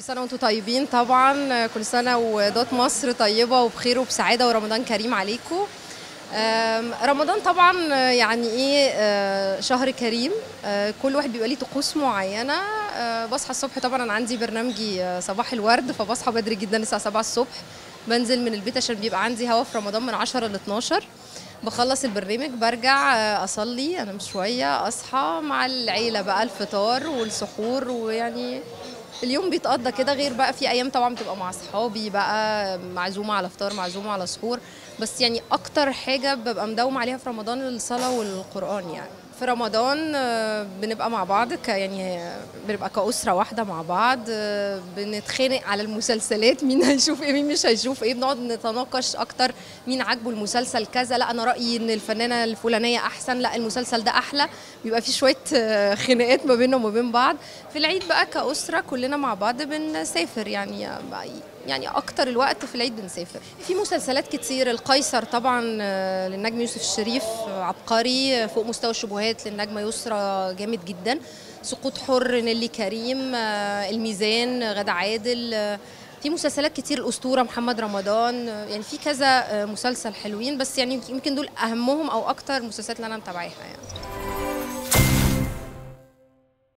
سنة وانتم طيبين طبعا كل سنة ودوت مصر طيبة وبخير وبسعادة ورمضان كريم عليكم آم، رمضان طبعا يعني ايه آه، شهر كريم آه، كل واحد بيبقى ليه طقوس معينة آه، بصحى الصبح طبعا انا عندي برنامجي آه، صباح الورد فبصحى بدري جدا الساعة 7 الصبح بنزل من البيت عشان بيبقى عندي هوا في رمضان من 10 ل 12 بخلص البرنامج برجع آه، اصلي انام شويه اصحى مع العيله بقى الفطار والسحور ويعني اليوم بيتقضى كده غير بقى في ايام طبعا بتبقى مع اصحابي بقى معزومه على فطار معزومه على سحور بس يعني اكتر حاجه ببقى مداوم عليها في رمضان الصلاه والقران يعني في رمضان آه، بنبقى مع بعض ك يعني آه، بنبقى كأسرة واحدة مع بعض آه، بنتخانق على المسلسلات مين هيشوف ايه مين مش هيشوف ايه بنقعد نتناقش اكتر مين عاجبه المسلسل كذا لا انا رأيي ان الفنانة الفلانية احسن لا المسلسل ده احلى بيبقى في شوية آه، خناقات ما بيننا وما بين بعض في العيد بقى كأسرة كلنا مع بعض بنسافر يعني يعني اكتر الوقت في العيد بنسافر في مسلسلات كتير القيصر طبعا آه، للنجم يوسف الشريف آه، عبقري آه، فوق مستوى الشبهات للنجمه يسرى جامد جدا سقوط حر نيلي كريم آه، الميزان آه، غادة عادل آه، في مسلسلات كتير الاسطوره محمد رمضان آه، يعني في كذا آه، مسلسل حلوين بس يعني يمكن دول اهمهم او اكتر مسلسلات اللي انا متابعاها يعني